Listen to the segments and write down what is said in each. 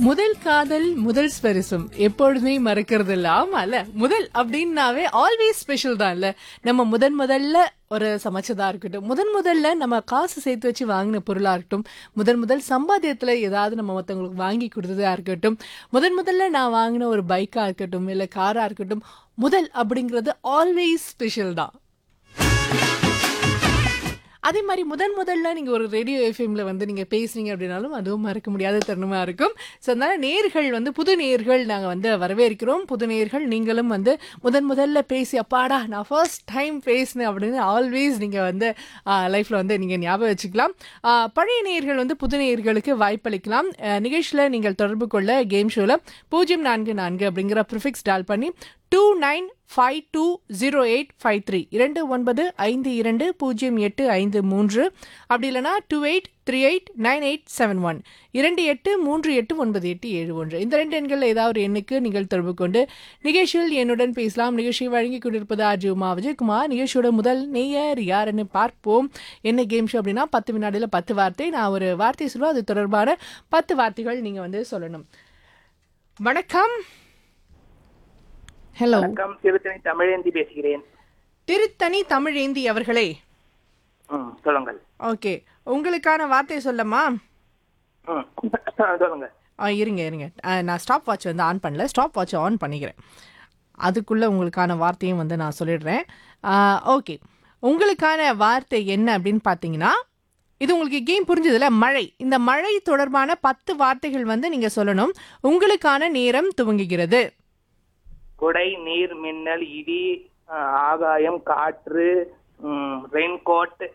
முதல் காதல் முதல் ஸ்பெரிசம் எப்பொழுதுமே மறக்கிறது இல்ல ஆமால முதல் அப்படின்னாவே ஆல்வேஸ் ஸ்பெஷல் தான் இல்ல நம்ம முதன் முதல்ல ஒரு சமைச்சதா இருக்கட்டும் முதன் முதல்ல நம்ம காசு சேர்த்து வச்சு வாங்கின பொருளா இருக்கட்டும் முதன் முதல் சம்பாத்தியத்துல ஏதாவது நம்ம மத்தவங்களுக்கு வாங்கி கொடுத்ததா இருக்கட்டும் முதன் முதல்ல நான் வாங்கின ஒரு பைக்கா இருக்கட்டும் இல்ல காரா இருக்கட்டும் முதல் அப்படிங்கிறது ஆல்வேஸ் ஸ்பெஷல் தான் அதே மாதிரி முதன் முதல்ல நீங்க ஒரு ரேடியோ எஃப்எம்ல வந்து நீங்க பேசுனீங்க அப்படின்னாலும் அதுவும் மறக்க முடியாத தருணமா இருக்கும் ஸோ அதனால நேர்கள் வந்து புது நேர்கள் நாங்க வந்து வரவேற்கிறோம் புது நேர்கள் நீங்களும் வந்து முதன் முதல்ல பேசி அப்பாடா நான் ஃபர்ஸ்ட் டைம் பேசினேன் அப்படின்னு ஆல்வேஸ் நீங்க வந்து லைஃப்ல வந்து நீங்க ஞாபகம் வச்சுக்கலாம் ஆ, பழைய நேர்கள் வந்து புது நேர்களுக்கு வாய்ப்பளிக்கலாம் அஹ், நிகழ்ச்சியில நீங்கள் தொடர்பு கொள்ள கேம் ஷோல பூஜ்ஜியம் நான்கு நான்கு அப்படிங்கிற ப்ரிஃபிக்ஸ் டால் பண்ணி two nine five two zero eight five three இரண்டு ஒன்பது ஐந்து இரண்டு பூஜ்ஜியம் எட்டு ஐந்து மூன்று அப்படி இல்லைனா two eight three eight nine eight seven one இரண்டு எட்டு மூன்று எட்டு ஒன்பது எட்டு ஏழு ஒன்று இந்த ரெண்டு எண்கள் ஏதாவது ஒரு எண்ணுக்கு நீங்கள் தொடர்பு கொண்டு நிகழ்ச்சியில் என்னுடன் பேசலாம் நிகழ்ச்சியை வழங்கி கொண்டிருப்பது ஆர்ஜி உமா விஜயகுமார் நிகழ்ச்சியோட முதல் நேயர் யாருன்னு பார்ப்போம் என்ன கேம் ஷோ அப்படின்னா பத்து வினாடியில் பத்து வார்த்தை நான் ஒரு வார்த்தை சொல்லுவேன் அது தொடர்பான பத்து வார்த்தைகள் நீங்கள் வந்து சொல்லணும் வணக்கம் ஹலோ வணக்கம் திருத்தணி தமிழேந்தி பேசுகிறேன் திருத்தணி தமிழேந்தி அவர்களே ம் சொல்லுங்கள் ஓகே உங்களுக்கான வார்த்தை சொல்லமா ம் சொல்லுங்க ஆ, இருங்க இருங்க ஆ, நான் ஸ்டாப் வாட்ச் வந்து ஆன் பண்ணல ஸ்டாப் வாட்ச் ஆன் பண்ணிக்கிறேன் அதுக்குள்ளே உங்களுக்கான வார்த்தையும் வந்து நான் சொல்லிடுறேன் ஓகே உங்களுக்கான வார்த்தை என்ன அப்படின்னு பார்த்தீங்கன்னா இது உங்களுக்கு கேம் புரிஞ்சதுல மழை இந்த மழை தொடர்பான பத்து வார்த்தைகள் வந்து நீங்கள் சொல்லணும் உங்களுக்கான நேரம் துவங்குகிறது குடை நீர் மின்னல் இடி அஹ், ஆகாயம் காற்று ரெயின் கோட்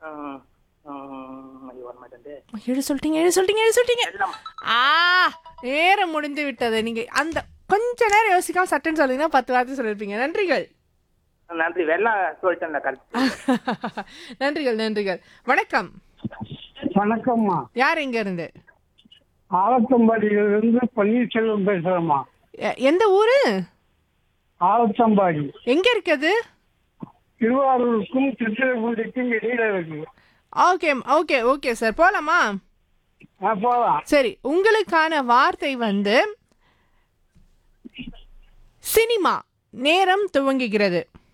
எழு சொல்லிட்டீங்க எழு சொல்லிட்டீங்க எழு சொல்லிட்டீங்க எல்லாம் ஆ நேரம் முடிந்து விட்டது நீங்க அந்த கொஞ்ச நேரம் யோசிக்காம சட்டுன்னு சொல்றீங்கன்னா பத்து வார்த்தை சொல்லிருப்பீங்க நன்றிகள் நன்றி வெள்ளம் சொல்லிட்டேன் கரெக்ட் நன்றிகள் நன்றிகள் வணக்கம் வணக்கம்மா யார் எங்க இருந்து ஆலத்தம்பாடியிலிருந்து பன்னீர்செல்வம் பேசுறேம்மா எ- எந்த ஊரு ஆலத்தம்பாடி எங்க இருக்குது திருவாரூருக்கும் திருச்சிராப்பள்ளிக்கும் இடையில இருக்கு ஓகே ஓகே ஓகே சார் போலாமா நான் போலாம் சரி உங்களுக்கான வார்த்தை வந்து சினிமா நேரம் துவங்குகிறது